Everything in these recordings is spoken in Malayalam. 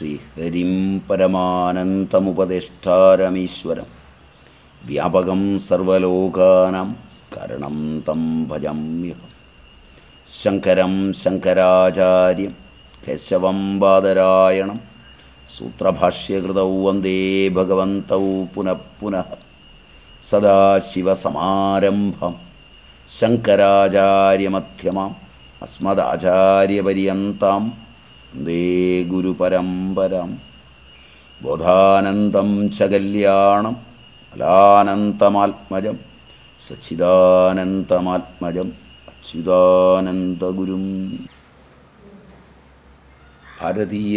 ശ്രീഹരിം പരമാനന്തമുപദേഷ്ടാരമീശ്വരം വ്യാപകം സർവലോകാനാം കരണം തം ഭജമ്യഹം ശങ്കരം ശങ്കരാചാര്യം കേശവം ബാദരായണം സൂത്രഭാഷ്യകൃതൗ വന്ദേ ഭഗവന്തൗ പുനഃ പുനഃ സദാശിവസമാരംഭം ശങ്കരാചാര്യമധ്യമാം അസ്മദാചാര്യപര്യന്താം വന്ദേ ഗുരുപരമ്പരാം ബോധാനന്ദം ച കല്യാണം ഫലാനന്തമാത്മജം സച്ചിദാനന്ദമാത്മജം അച്യുതാനന്ദഗുരും ഭാരതീയ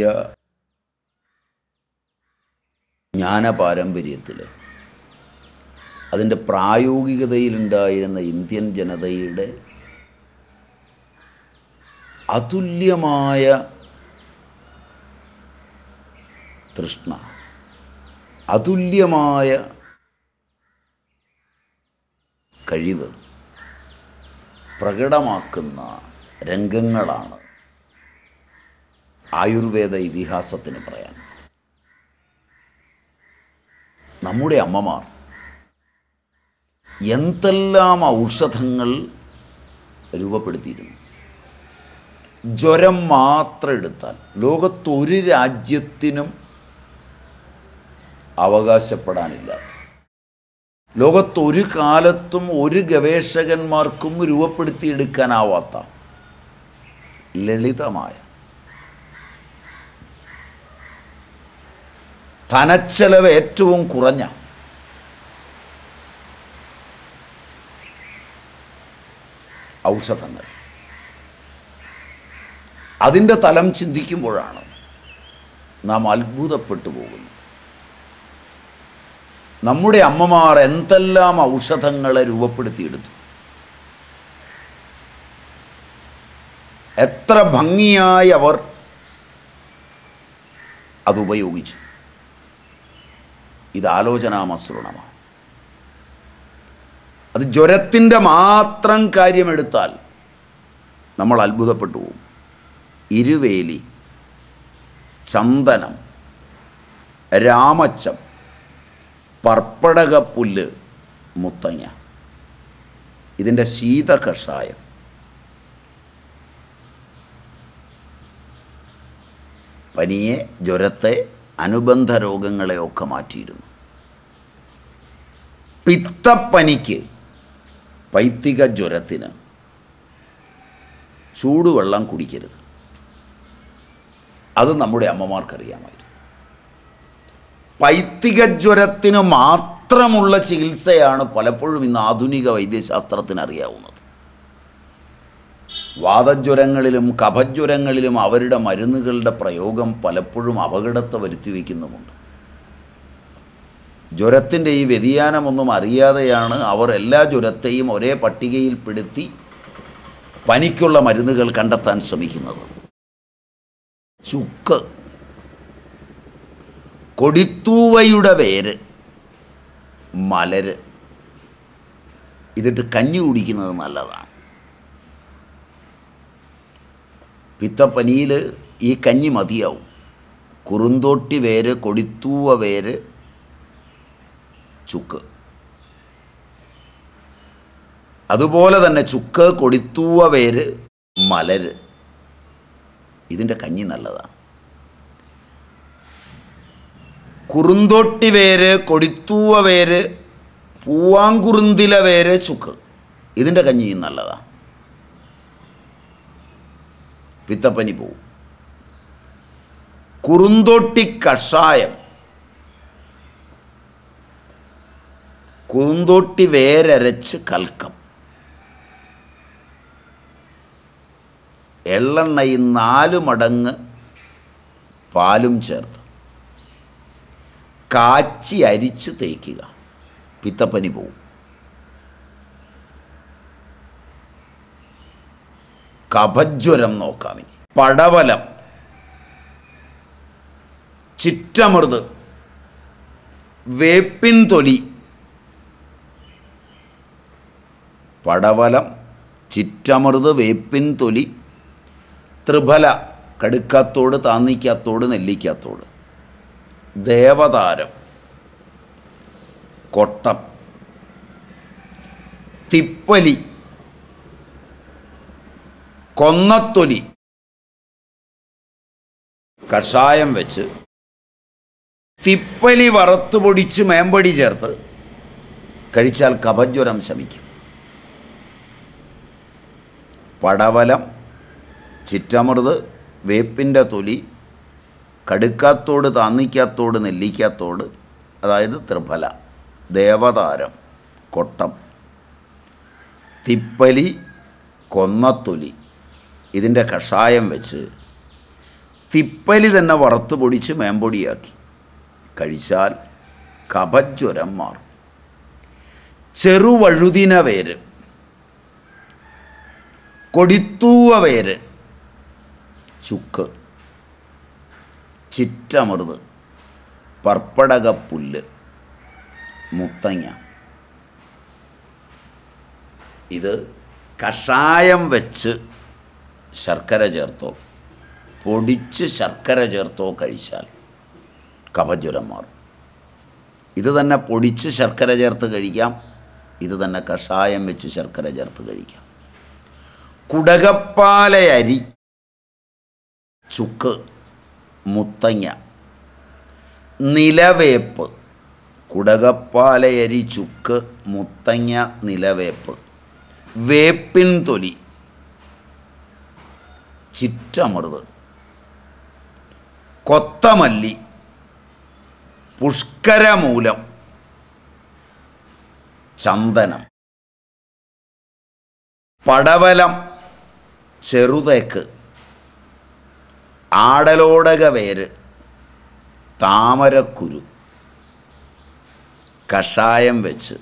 ജ്ഞാനപാരമ്പര്യത്തിൽ അതിൻ്റെ പ്രായോഗികതയിലുണ്ടായിരുന്ന ഇന്ത്യൻ ജനതയുടെ അതുല്യമായ തൃഷ്ണ അതുല്യമായ കഴിവ് പ്രകടമാക്കുന്ന രംഗങ്ങളാണ് ആയുർവേദ ഇതിഹാസത്തിന് പറയാൻ നമ്മുടെ അമ്മമാർ എന്തെല്ലാം ഔഷധങ്ങൾ രൂപപ്പെടുത്തിയിരുന്നു ജ്വരം മാത്രം എടുത്താൽ ലോകത്തൊരു രാജ്യത്തിനും അവകാശപ്പെടാനില്ലാത്ത ലോകത്തൊരു കാലത്തും ഒരു ഗവേഷകന്മാർക്കും രൂപപ്പെടുത്തിയെടുക്കാനാവാത്ത ലളിതമായ ധനച്ചെലവ് ഏറ്റവും കുറഞ്ഞ ഔഷധങ്ങൾ അതിൻ്റെ തലം ചിന്തിക്കുമ്പോഴാണ് നാം അത്ഭുതപ്പെട്ടു പോകുന്നത് നമ്മുടെ അമ്മമാർ എന്തെല്ലാം ഔഷധങ്ങളെ രൂപപ്പെടുത്തിയെടുത്തു എത്ര ഭംഗിയായി അവർ അതുപയോഗിച്ചു ഇത് ആലോചനാമസൃണമാണ് അത് ജ്വരത്തിൻ്റെ മാത്രം കാര്യമെടുത്താൽ നമ്മൾ അത്ഭുതപ്പെട്ടു പോകും ഇരുവേലി ചന്ദനം രാമച്ചം പർപ്പടകപ്പുല്ല് മുത്തങ്ങ ഇതിൻ്റെ ശീതകഷായം പനിയെ ജ്വരത്തെ അനുബന്ധ രോഗങ്ങളെയൊക്കെ മാറ്റിയിരുന്നു പിത്തപ്പനിക്ക് പൈത്തിക ജ്വരത്തിന് ചൂടുവെള്ളം കുടിക്കരുത് അത് നമ്മുടെ അമ്മമാർക്കറിയാമായിരുന്നു പൈത്തിക ജ്വരത്തിന് മാത്രമുള്ള ചികിത്സയാണ് പലപ്പോഴും ഇന്ന് ആധുനിക വൈദ്യശാസ്ത്രത്തിന് അറിയാവുന്നത് വാദജ്വരങ്ങളിലും കഫജ്വരങ്ങളിലും അവരുടെ മരുന്നുകളുടെ പ്രയോഗം പലപ്പോഴും അപകടത്തെ വരുത്തി വയ്ക്കുന്നുമുണ്ട് ജ്വരത്തിൻ്റെ ഈ വ്യതിയാനമൊന്നും അറിയാതെയാണ് അവർ എല്ലാ ജ്വരത്തെയും ഒരേ പട്ടികയിൽപ്പെടുത്തി പനിക്കുള്ള മരുന്നുകൾ കണ്ടെത്താൻ ശ്രമിക്കുന്നത് ചുക്ക് കൊടിത്തൂവയുടെ വേര് മലര് ഇതിട്ട് കഞ്ഞി കുടിക്കുന്നത് നല്ലതാണ് പിത്തപ്പനിയിൽ ഈ കഞ്ഞി മതിയാവും കുറുന്തോട്ടി വേര് കൊടിത്തൂവ വേര് ചുക്ക് അതുപോലെ തന്നെ ചുക്ക് കൊടിത്തൂവ വേര് മലര് ഇതിൻ്റെ കഞ്ഞി നല്ലതാണ് കുറുന്തോട്ടി വേര് കൊടിത്തൂവ വേര് പൂവാങ്കുറുന്തില വേര് ചുക്ക് ഇതിൻ്റെ കഞ്ഞിയും നല്ലതാണ് പിത്തപ്പനി പോവും കുറുന്തോട്ടി കഷായം കുറുന്തോട്ടി വേരരച്ച് കൽക്കം എള്ളെണ്ണയിൽ നാല് മടങ്ങ് പാലും ചേർത്ത് കാച്ചി അരിച്ച് തേക്കുക പിത്തപ്പനി പോവും കഫജ്വരം നോക്കാം ഇനി പടവലം ചിറ്റമൃത് വേപ്പിൻ തൊലി പടവലം ചിറ്റമൃത് വേപ്പിൻ തൊലി ത്രിഫല കടുക്കാത്തോട് താന്നിക്കാത്തോട് നെല്ലിക്കാത്തോട് ദേവതാരം കൊട്ടം തിപ്പലി കൊന്നത്തൊലി കഷായം വെച്ച് തിപ്പലി വറുത്തു പൊടിച്ച് മേമ്പടി ചേർത്ത് കഴിച്ചാൽ കഫജ്വരം ശമിക്കും പടവലം ചിറ്റമൃത് വേപ്പിൻ്റെ തൊലി കടുക്കാത്തോട് താന്നിക്കാത്തോട് നെല്ലിക്കാത്തോട് അതായത് ത്രിഫല ദേവതാരം കൊട്ടം തിപ്പലി കൊന്നത്തൊലി ഇതിൻ്റെ കഷായം വെച്ച് തിപ്പലി തന്നെ വറുത്ത് പൊടിച്ച് മേമ്പൊടിയാക്കി കഴിച്ചാൽ കഫജ്വരം മാറും ചെറുവഴുതിന വേര് കൊടിത്തൂവ വേര് ചുക്ക് ചിറ്റമൃത് പർപ്പടകപ്പുല്ല് മുത്തങ്ങ ഇത് കഷായം വെച്ച് ശർക്കര ചേർത്തോ പൊടിച്ച് ശർക്കര ചേർത്തോ കഴിച്ചാൽ കഫജ്വരം മാറും ഇത് തന്നെ പൊടിച്ച് ശർക്കര ചേർത്ത് കഴിക്കാം ഇത് തന്നെ കഷായം വെച്ച് ശർക്കര ചേർത്ത് കഴിക്കാം കുടകപ്പാലയരി ചുക്ക് മുത്തങ്ങ നിലവേപ്പ് കുടകപ്പാലയരി ചുക്ക് മുത്തങ്ങ നിലവേപ്പ് വേപ്പിൻ തൊലി ചിറ്റമൃത് കൊത്തമല്ലി പുഷ്കരമൂലം ചന്ദനം പടവലം ചെറുതേക്ക് ആടലോടക വേര് താമരക്കുരു കഷായം വെച്ച്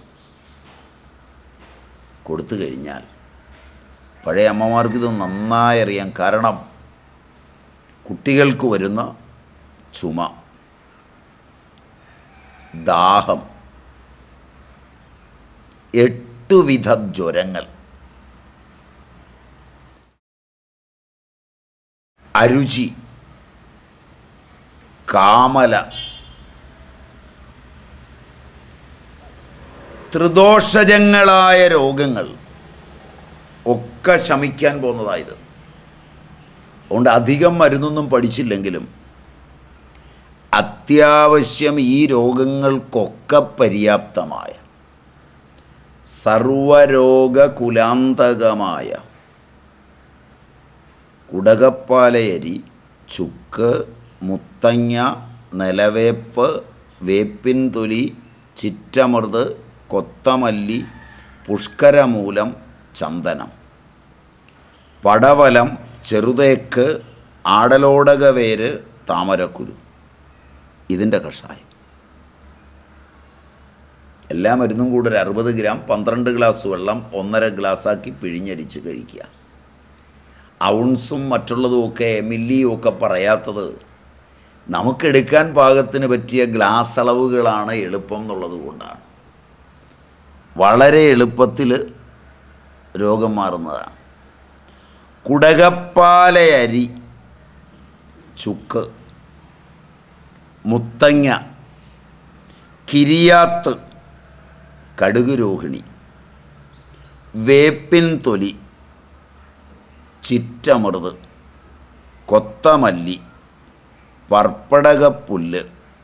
കൊടുത്തു കഴിഞ്ഞാൽ പഴയ അമ്മമാർക്ക് ഇത് നന്നായി അറിയാം കാരണം കുട്ടികൾക്ക് വരുന്ന ചുമ ദാഹം എട്ട് വിധ ജ്വരങ്ങൾ അരുചി കാമല ത്രിദോഷജങ്ങളായ രോഗങ്ങൾ ഒക്കെ ശമിക്കാൻ പോകുന്നതായത് അതുകൊണ്ട് അധികം മരുന്നൊന്നും പഠിച്ചില്ലെങ്കിലും അത്യാവശ്യം ഈ രോഗങ്ങൾക്കൊക്കെ പര്യാപ്തമായ സർവരോഗകുലാന്തകമായ കുടകപ്പാലയരി ചുക്ക് മുത്തങ്ങ നിലവേപ്പ് വേപ്പിൻ തൊലി ചിറ്റമൃത് കൊത്തമല്ലി പുഷ്കരമൂലം ചന്ദനം പടവലം ചെറുതേക്ക് ആടലോടക വേര് താമരക്കുരു ഇതിൻ്റെ കഷായം എല്ലാ മരുന്നും കൂടെ ഒരു അറുപത് ഗ്രാം പന്ത്രണ്ട് ഗ്ലാസ് വെള്ളം ഒന്നര ഗ്ലാസ്സാക്കി പിഴിഞ്ഞരിച്ച് കഴിക്കുക ഔൺസും മറ്റുള്ളതുമൊക്കെ മില്ലിയും ഒക്കെ പറയാത്തത് നമുക്കെടുക്കാൻ പാകത്തിന് പറ്റിയ ഗ്ലാസ് അളവുകളാണ് എളുപ്പം എന്നുള്ളത് കൊണ്ടാണ് വളരെ എളുപ്പത്തിൽ രോഗം മാറുന്നതാണ് കുടകപ്പാലയരി ചുക്ക് മുത്തങ്ങ കിരിയാത്ത് കടുക് രോഹിണി വേപ്പിൻ തൊലി ചിറ്റമൃത് കൊത്തമല്ലി പർപ്പടകപ്പുല്ല്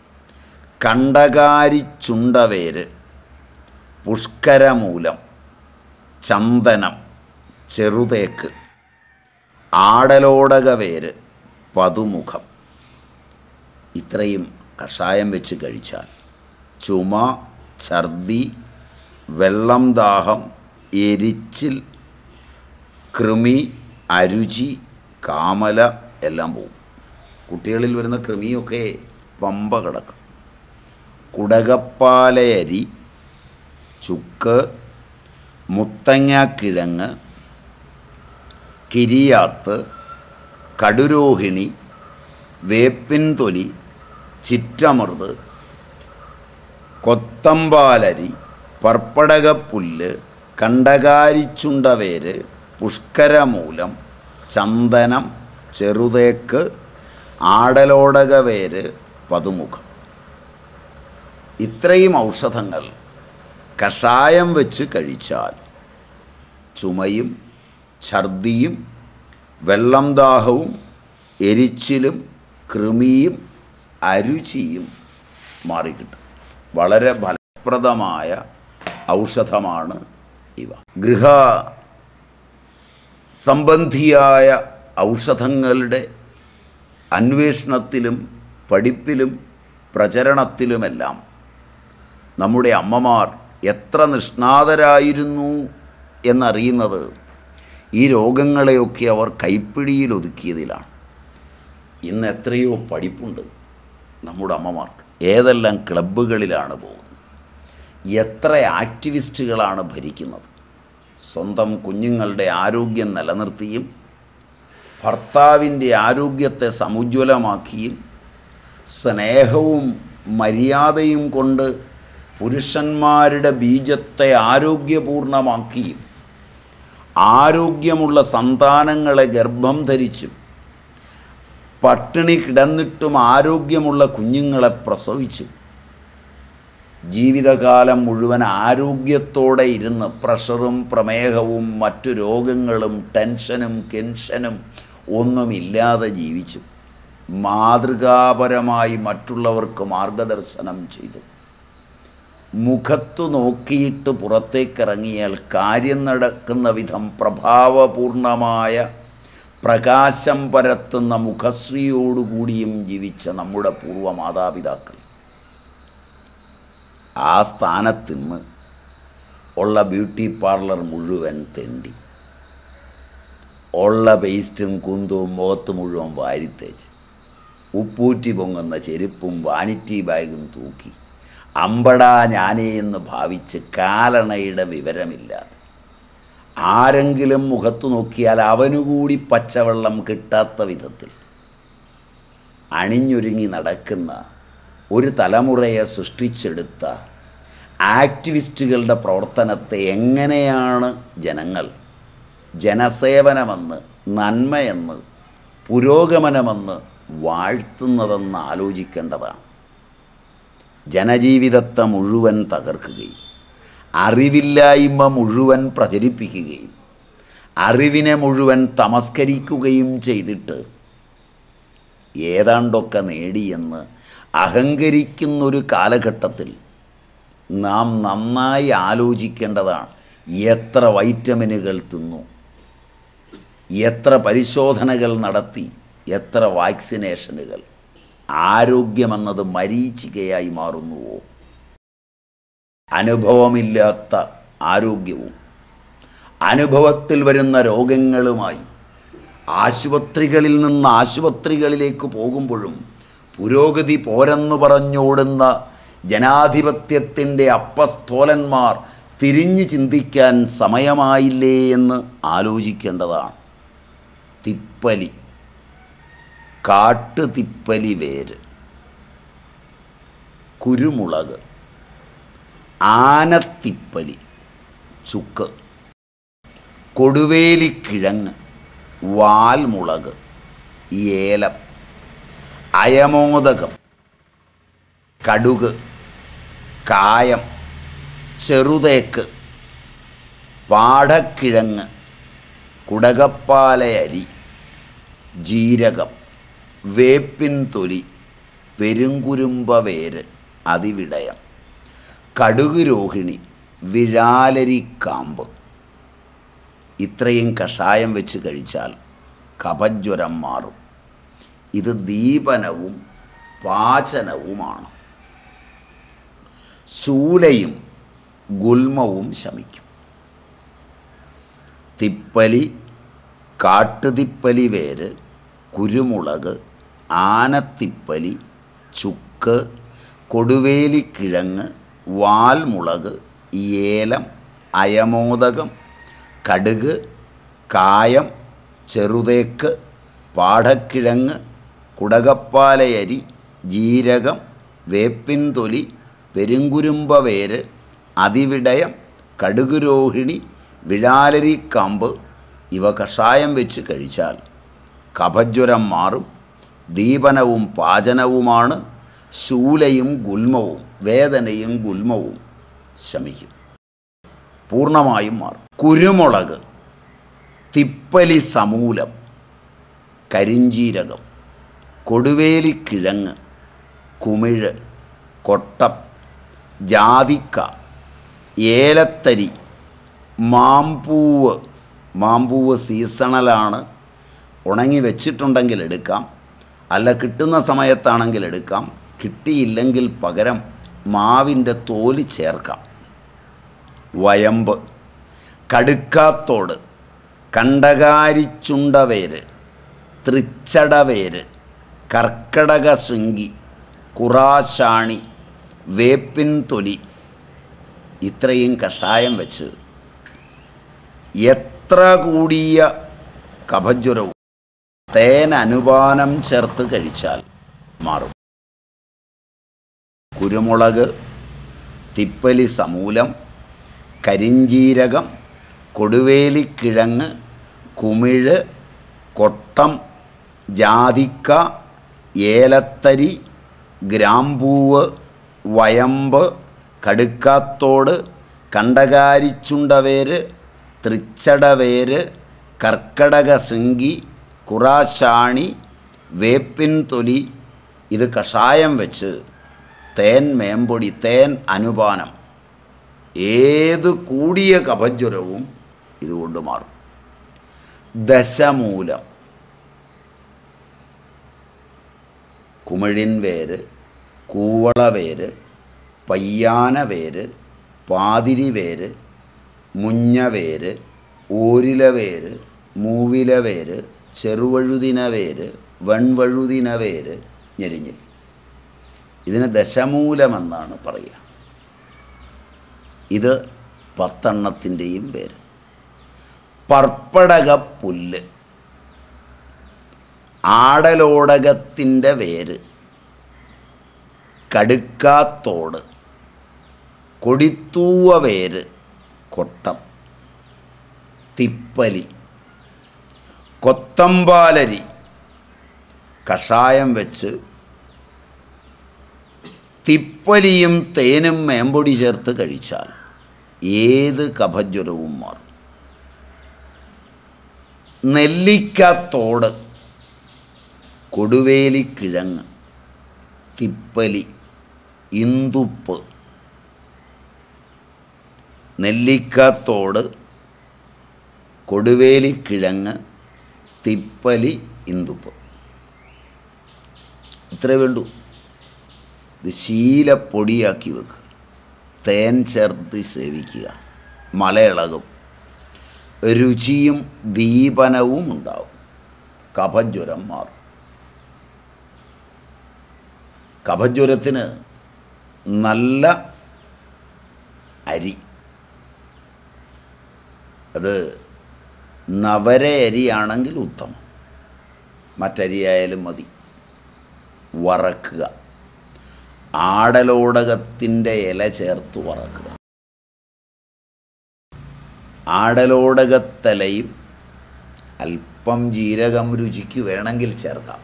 കണ്ടകാരിച്ചുണ്ടവേര് പുഷ്കരമൂലം ചന്ദനം ചെറുതേക്ക് ആടലോടകവേര് പതുമുഖം ഇത്രയും കഷായം വെച്ച് കഴിച്ചാൽ ചുമ ഛർദി വെള്ളം ദാഹം എരിച്ചിൽ കൃമി അരുചി കാമല എല്ലാം പോകും കുട്ടികളിൽ വരുന്ന കൃമിയൊക്കെ പമ്പ കിടക്കും കുടകപ്പാലയരി ചുക്ക് മുത്തങ്ങാക്കിഴങ്ങ് കിരിയാത്ത് കടുരോഹിണി വേപ്പിൻ തൊലി ചിറ്റമൃത് കൊത്തമ്പാലരി പർപ്പടകപ്പുല്ല് കണ്ടകാരിച്ചുണ്ടവേര് പുഷ്കരമൂലം ചന്ദനം ചെറുതേക്ക് ആടലോടക വേര് പതുമുഖം ഇത്രയും ഔഷധങ്ങൾ കഷായം വെച്ച് കഴിച്ചാൽ ചുമയും ഛർദിയും വെള്ളം ദാഹവും എരിച്ചിലും കൃമിയും അരുചിയും മാറിക്കിട്ടും വളരെ ഫലപ്രദമായ ഔഷധമാണ് ഇവ ഗൃഹ സംബന്ധിയായ ഔഷധങ്ങളുടെ അന്വേഷണത്തിലും പഠിപ്പിലും പ്രചരണത്തിലുമെല്ലാം നമ്മുടെ അമ്മമാർ എത്ര നിഷ്ണാതരായിരുന്നു എന്നറിയുന്നത് ഈ രോഗങ്ങളെയൊക്കെ അവർ കൈപ്പിടിയിൽ ഒതുക്കിയതിലാണ് ഇന്ന് എത്രയോ പഠിപ്പുണ്ട് നമ്മുടെ അമ്മമാർക്ക് ഏതെല്ലാം ക്ലബ്ബുകളിലാണ് പോകുന്നത് എത്ര ആക്ടിവിസ്റ്റുകളാണ് ഭരിക്കുന്നത് സ്വന്തം കുഞ്ഞുങ്ങളുടെ ആരോഗ്യം നിലനിർത്തിയും ഭർത്താവിൻ്റെ ആരോഗ്യത്തെ സമുജ്വലമാക്കിയും സ്നേഹവും മര്യാദയും കൊണ്ട് പുരുഷന്മാരുടെ ബീജത്തെ ആരോഗ്യപൂർണമാക്കിയും ആരോഗ്യമുള്ള സന്താനങ്ങളെ ഗർഭം ധരിച്ചും പട്ടിണി കിടന്നിട്ടും ആരോഗ്യമുള്ള കുഞ്ഞുങ്ങളെ പ്രസവിച്ചു ജീവിതകാലം മുഴുവൻ ആരോഗ്യത്തോടെ ഇരുന്ന് പ്രഷറും പ്രമേഹവും മറ്റു രോഗങ്ങളും ടെൻഷനും കെൻഷനും ഒന്നുമില്ലാതെ ജീവിച്ചു മാതൃകാപരമായി മറ്റുള്ളവർക്ക് മാർഗദർശനം ചെയ്തു മുഖത്തു നോക്കിയിട്ട് പുറത്തേക്കിറങ്ങിയാൽ കാര്യം നടക്കുന്ന വിധം പ്രഭാവപൂർണമായ പ്രകാശം പരത്തുന്ന മുഖശ്രീയോടുകൂടിയും ജീവിച്ച നമ്മുടെ പൂർവ്വ മാതാപിതാക്കൾ ആ സ്ഥാനത്തിന്ന് ഉള്ള ബ്യൂട്ടി പാർലർ മുഴുവൻ തെണ്ടി ഉള്ള പേസ്റ്റും കുന്തവും മുഖത്ത് മുഴുവൻ വാരിത്തേച്ച് ഉപ്പൂറ്റി പൊങ്ങുന്ന ചെരുപ്പും വാനിറ്റി ബാഗും തൂക്കി അമ്പടാ ഞാനേ എന്ന് ഭാവിച്ച് കാലണയുടെ വിവരമില്ലാതെ ആരെങ്കിലും മുഖത്തു നോക്കിയാൽ അവനുകൂടി പച്ചവെള്ളം കിട്ടാത്ത വിധത്തിൽ അണിഞ്ഞൊരുങ്ങി നടക്കുന്ന ഒരു തലമുറയെ സൃഷ്ടിച്ചെടുത്ത ആക്ടിവിസ്റ്റുകളുടെ പ്രവർത്തനത്തെ എങ്ങനെയാണ് ജനങ്ങൾ ജനസേവനമെന്ന് നന്മയെന്ന് പുരോഗമനമെന്ന് വാഴ്ത്തുന്നതെന്ന് ആലോചിക്കേണ്ടതാണ് ജനജീവിതത്തെ മുഴുവൻ തകർക്കുകയും അറിവില്ലായ്മ മുഴുവൻ പ്രചരിപ്പിക്കുകയും അറിവിനെ മുഴുവൻ തമസ്കരിക്കുകയും ചെയ്തിട്ട് ഏതാണ്ടൊക്കെ നേടിയെന്ന് അഹങ്കരിക്കുന്നൊരു കാലഘട്ടത്തിൽ നാം നന്നായി ആലോചിക്കേണ്ടതാണ് എത്ര വൈറ്റമിനുകൾ തിന്നു എത്ര പരിശോധനകൾ നടത്തി എത്ര വാക്സിനേഷനുകൾ ആരോഗ്യമെന്നത് മരീചികയായി മാറുന്നുവോ അനുഭവമില്ലാത്ത ആരോഗ്യവും അനുഭവത്തിൽ വരുന്ന രോഗങ്ങളുമായി ആശുപത്രികളിൽ നിന്ന് ആശുപത്രികളിലേക്ക് പോകുമ്പോഴും പുരോഗതി പോരെന്ന് പറഞ്ഞോടുന്ന ജനാധിപത്യത്തിൻ്റെ അപ്പസ്തോലന്മാർ തിരിഞ്ഞു ചിന്തിക്കാൻ സമയമായില്ലേ എന്ന് ആലോചിക്കേണ്ടതാണ് തിപ്പലി കാട്ടുതിപ്പലി വേര് കുരുമുളക് ആനത്തിപ്പലി ചുക്ക് കൊടുവേലിക്കിഴങ്ങ് വാൽമുളക് ഏലം അയമോദകം കടുക് കായം ചെറുതേക്ക് പാടക്കിഴങ്ങ് കുടകപ്പാലയരി ജീരകം വേപ്പിൻ തൊലി പെരുങ്കുരുമ്പ വേര് അതിവിടയം കടുക് രോഹിണി വിഴാലരി കാമ്പ് ഇത്രയും കഷായം വെച്ച് കഴിച്ചാൽ കപജ്വരം മാറും ഇത് ദീപനവും പാചനവുമാണ് ശൂലയും ഗുൽമവും ശമിക്കും തിപ്പലി കാട്ടുതിപ്പലി വേര് കുരുമുളക് ആനത്തിപ്പലി ചുക്ക് കൊടുവേലിക്കിഴങ്ങ് വാൽമുളക് ഏലം അയമോദകം കടുക് കായം ചെറുതേക്ക് പാടക്കിഴങ്ങ് കുടകപ്പാലയരി ജീരകം വേപ്പിൻ തൊലി പെരുങ്കുരുമ്പ വേര് അതിവിടയം കടുക് രോഹിണി വിഴാലരിക്കാമ്പ് ഇവ കഷായം വെച്ച് കഴിച്ചാൽ കഫജ്വരം മാറും ദീപനവും പാചനവുമാണ് ശൂലയും ഗുൽമവും വേദനയും ഗുൽമവും ശമിക്കും പൂർണ്ണമായും മാറും കുരുമുളക് തിപ്പലി സമൂലം കരിഞ്ചീരകം കൊടുവേലിക്കിഴങ്ങ് കുമിഴ് കൊട്ടം ജാതിക്ക ഏലത്തരി മാമ്പൂവ് മാമ്പൂവ് സീസണലാണ് ഉണങ്ങി വെച്ചിട്ടുണ്ടെങ്കിൽ എടുക്കാം അല്ല കിട്ടുന്ന സമയത്താണെങ്കിൽ എടുക്കാം കിട്ടിയില്ലെങ്കിൽ പകരം മാവിൻ്റെ തോല് ചേർക്കാം വയമ്പ് കടുക്കാത്തോട് കണ്ടകാരിച്ചുണ്ടവേര് തൃച്ചടവേര് കർക്കടക ശൃംഗി കുറാശാണി വേപ്പിൻ തൊലി ഇത്രയും കഷായം വെച്ച് എത്ര കൂടിയ കഫജ്വരവും തേൻ അനുപാനം ചേർത്ത് കഴിച്ചാൽ മാറും കുരുമുളക് തിപ്പലി സമൂലം കരിഞ്ചീരകം കൊടുവേലിക്കിഴങ്ങ് കുമിഴ് കൊട്ടം ജാതിക്ക ഏലത്തരി ഗ്രാമ്പൂവ് വയമ്പ് കടുക്കാത്തോട് കണ്ടകാരിച്ചുണ്ടവേര് തൃച്ചടവേര് കർക്കടക ശൃംഗി കുറാശാണി വേപ്പിൻ തൊലി ഇത് കഷായം വെച്ച് തേൻ മേമ്പൊടി തേൻ അനുപാനം ഏത് കൂടിയ കഫജ്വരവും ഇതുകൊണ്ട് മാറും ദശമൂലം കുമിഴിൻ വേര് കൂവള വേര് പയ്യാന വേര് പാതിരി വേര് മുഞ്ഞ വേര് ഓരില വേര് മൂവില വേര് ചെറുവഴുതിന വേര് വെൺവഴുതിന വേര് ഞെരിഞ്ഞിൽ ഇതിന് ദശമൂലമെന്നാണ് പറയുക ഇത് പത്തെണ്ണത്തിൻ്റെയും പേര് പർപ്പടക പുല്ല് ആടലോടകത്തിൻ്റെ വേര് കടുക്കാത്തോട് കൊടിത്തൂവ വേര് കൊട്ടം തിപ്പലി കൊത്തമ്പാലരി കഷായം വെച്ച് തിപ്പലിയും തേനും മേമ്പൊടി ചേർത്ത് കഴിച്ചാൽ ഏത് കഫജ്വരവും മാറും നെല്ലിക്കത്തോട് കൊടുവേലിക്കിഴങ്ങ് തിപ്പലി ഇന്തുപ്പ് നെല്ലിക്കത്തോട് കൊടുവേലിക്കിഴങ്ങ് തിപ്പലി ഇന്തുപ്പ് ഇത്രേ വേണ്ടൂ ഇത് ശീലപ്പൊടിയാക്കി വെക്കുക തേൻ ചേർത്ത് സേവിക്കുക മലയിളകും രുചിയും ദീപനവും ഉണ്ടാവും കഫജ്വരം മാറും കഫജ്വരത്തിന് നല്ല അരി അത് നവര അരിയാണെങ്കിൽ ഉത്തമം മറ്റരിയായാലും മതി വറക്കുക ആടലോടകത്തിൻ്റെ ഇല ചേർത്ത് വറക്കുക ആടലോടകത്തലയും അല്പം ജീരകം രുചിക്ക് വേണമെങ്കിൽ ചേർക്കാം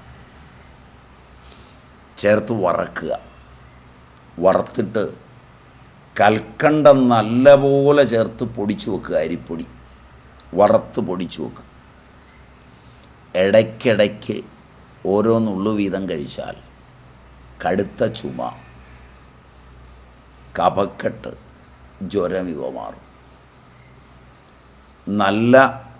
ചേർത്ത് വറക്കുക വറുത്തിട്ട് കൽക്കണ്ടം നല്ലപോലെ ചേർത്ത് പൊടിച്ചു വെക്കുക അരിപ്പൊടി വറുത്ത് പൊടിച്ചു വെക്കുക ഇടയ്ക്കിടയ്ക്ക് ഓരോന്നുള്ളു വീതം കഴിച്ചാൽ കടുത്ത ചുമ കഫക്കെട്ട് ജ്വരം ഇവ മാറും നല്ല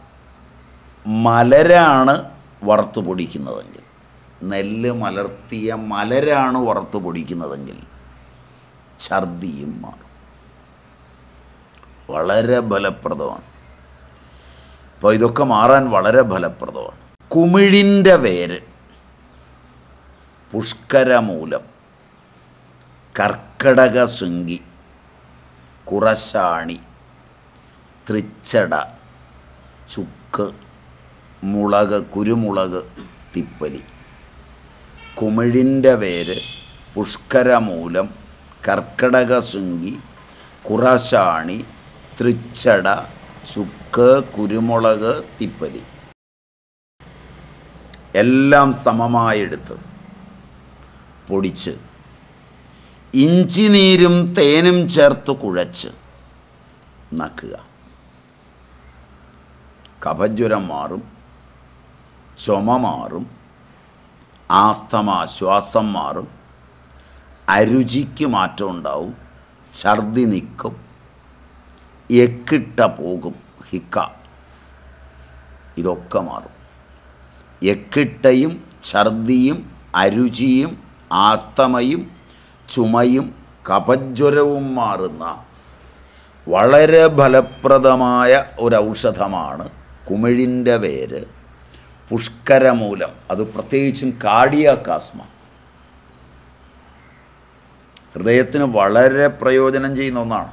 മലരാണ് വറുത്ത് പൊടിക്കുന്നതെങ്കിൽ നെല്ല് മലർത്തിയ മലരാണ് വറുത്ത് പൊടിക്കുന്നതെങ്കിൽ ഛർദിയും മാറും വളരെ ഫലപ്രദമാണ് അപ്പോൾ ഇതൊക്കെ മാറാൻ വളരെ ഫലപ്രദമാണ് കുമിഴിൻ്റെ വേര് പുഷ്കരമൂലം കർക്കടക ശൃംഗി കുറശാണി തൃച്ചട ചുക്ക് മുളക് കുരുമുളക് തിപ്പലി കുമിഴിൻ്റെ വേര് പുഷ്കരമൂലം കർക്കടക ശൃംഗി കുറശാണി തൃച്ചട ചുക്ക് കുരുമുളക് തിപ്പലി എല്ലാം സമമായെടുത്ത് പൊടിച്ച് ഇഞ്ചി നീരും തേനും ചേർത്ത് കുഴച്ച് നക്കുക കഫജ്വരം മാറും ചുമ മാറും ആസ്തമ ശ്വാസം മാറും അരുചിക്ക് മാറ്റം ഉണ്ടാവും ഛർദി നിൽക്കും എക്കിട്ട പോകും ഹിക്ക ഇതൊക്കെ മാറും എക്കിട്ടയും ഛർദിയും അരുചിയും ആസ്തമയും ചുമയും കപജ്വരവും മാറുന്ന വളരെ ഫലപ്രദമായ ഒരു ഔഷധമാണ് കുമിഴിൻ്റെ വേര് പുഷ്കരമൂലം അത് പ്രത്യേകിച്ചും കാർഡിയാക്കാസ്മ ഹൃദയത്തിന് വളരെ പ്രയോജനം ചെയ്യുന്ന ഒന്നാണ്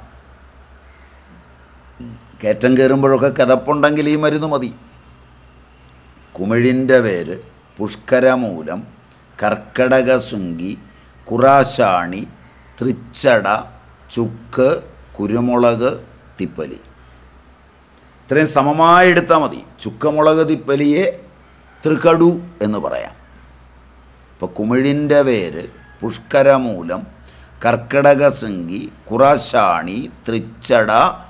കയറ്റം കയറുമ്പോഴൊക്കെ കിതപ്പുണ്ടെങ്കിൽ ഈ മരുന്ന് മതി കുമിഴിൻ്റെ വേര് പുഷ്കരമൂലം കർക്കടകശൃംഗി കുറാശാണി തൃച്ചട ചുക്ക് കുരുമുളക് തിപ്പലി ഇത്രയും സമമായി എടുത്താൽ മതി ചുക്കമുളക് തിപ്പലിയെ തൃക്കടു എന്ന് പറയാം ഇപ്പോൾ കുമിഴിൻ്റെ വേര് പുഷ്കരമൂലം കർക്കടകശൃംഗി കുറാശാണി തൃച്ചട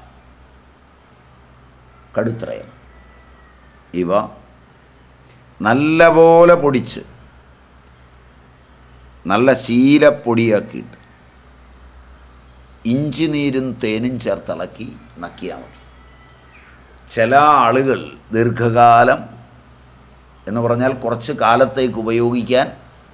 കടുത്രയം ഇവ നല്ലപോലെ പൊടിച്ച് നല്ല ശീലപ്പൊടിയാക്കിയിട്ട് ഇഞ്ചി നീരും തേനും ചേർത്തിളക്കി നക്കിയാൽ മതി ചില ആളുകൾ ദീർഘകാലം എന്ന് പറഞ്ഞാൽ കുറച്ച് കാലത്തേക്ക് ഉപയോഗിക്കാൻ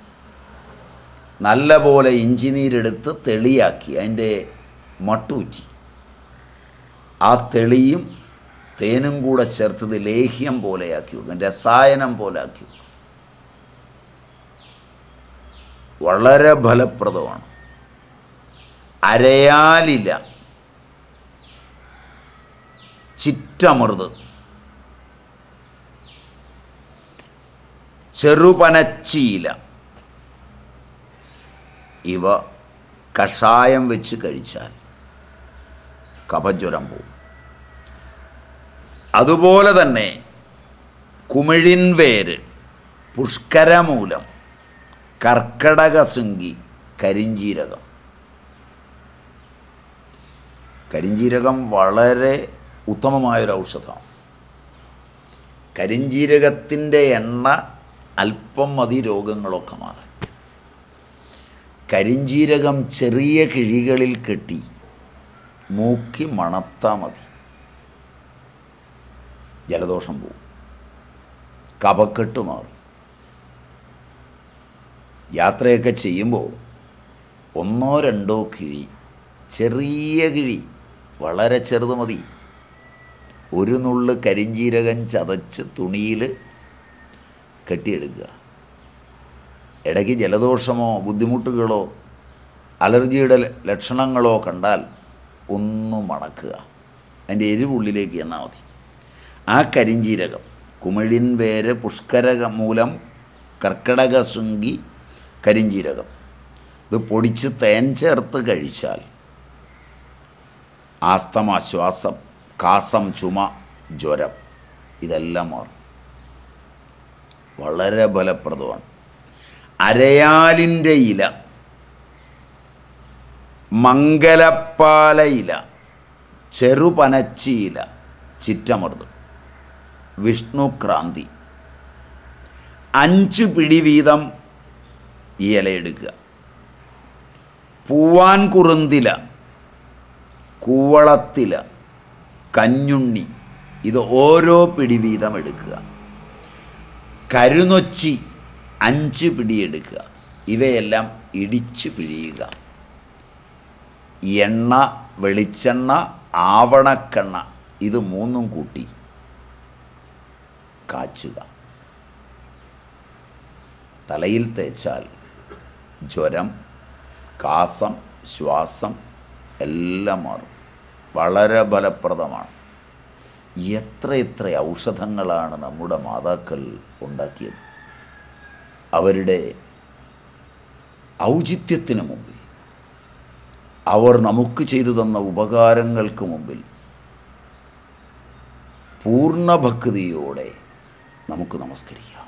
നല്ല പോലെ ഇഞ്ചി നീരെടുത്ത് തെളിയാക്കി അതിൻ്റെ മട്ടൂറ്റി ആ തെളിയും തേനും കൂടെ ചേർത്തത് ലേഹ്യം പോലെയാക്കി വെക്കും രസായനം പോലെ ആക്കി വെക്കും വളരെ ഫലപ്രദമാണ് അരയാലില ചിറ്റമൃത് ചെറുപനച്ചീല ഇവ കഷായം വെച്ച് കഴിച്ചാൽ കഫജ്വരം പോവും അതുപോലെ തന്നെ കുമിഴിൻ വേര് പുഷ്കരമൂലം കർക്കടകശൃംഗി കരിഞ്ചീരകം കരിഞ്ചീരകം വളരെ ഉത്തമമായൊരു ഔഷധമാണ് കരിഞ്ചീരകത്തിൻ്റെ എണ്ണ അല്പം മതി രോഗങ്ങളൊക്കെ മാറാൻ കരിഞ്ചീരകം ചെറിയ കിഴികളിൽ കെട്ടി മൂക്കി മണത്താൽ മതി ജലദോഷം പോവും കഫക്കെട്ട് മാറും യാത്രയൊക്കെ ചെയ്യുമ്പോൾ ഒന്നോ രണ്ടോ കിഴി ചെറിയ കിഴി വളരെ ചെറുത് മതി ഒരു നുള്ള് കരിഞ്ചീരകം ചതച്ച് തുണിയിൽ കെട്ടിയെടുക്കുക ഇടയ്ക്ക് ജലദോഷമോ ബുദ്ധിമുട്ടുകളോ അലർജിയുടെ ല- ലക്ഷണങ്ങളോ കണ്ടാൽ ഒന്ന് മണക്കുക അതിൻ്റെ എരിവുള്ളിലേക്ക് എന്നാൽ മതി ആ കരിഞ്ചീരകം കുമിഴിൻ വേര് പുഷ്കരക മൂലം കർക്കടക ശൃംഗി കരിഞ്ചീരകം ഇത് പൊടിച്ച് തേൻ ചേർത്ത് കഴിച്ചാൽ ആസ്തമ ശ്വാസം കാസം ചുമ ജ്വരം ഇതെല്ലാം മാറും വളരെ ഫലപ്രദമാണ് അരയാലിൻ്റെ ഇല മംഗലപ്പാല ഇല ചെറുപനച്ചി ഇല ചിറ്റമൃത് വിഷ്ണുക്രാന്തി അഞ്ച് പിടി വീതം ഈ ഇല എടുക്കുക പൂവാൻ കുറുന്തില കൂവളത്തില കഞ്ഞുണ്ണി ഇത് ഓരോ പിടി വീതം എടുക്കുക കരുനൊച്ചി അഞ്ച് പിടി എടുക്കുക ഇവയെല്ലാം ഇടിച്ച് പിഴിയുക എണ്ണ വെളിച്ചെണ്ണ ആവണക്കെണ്ണ ഇത് മൂന്നും കൂട്ടി കാച്ചുക തലയിൽ തേച്ചാൽ ജ്വരം കാസം ശ്വാസം എല്ലാം മാറും വളരെ ഫലപ്രദമാണ് എത്ര എത്ര ഔഷധങ്ങളാണ് നമ്മുടെ മാതാക്കൾ ഉണ്ടാക്കിയത് അവരുടെ ഔചിത്യത്തിന് മുമ്പിൽ അവർ നമുക്ക് ചെയ്തു തന്ന ഉപകാരങ്ങൾക്ക് മുമ്പിൽ പൂർണ്ണ ഭക്തിയോടെ നമുക്ക് നമസ്കരിക്കാം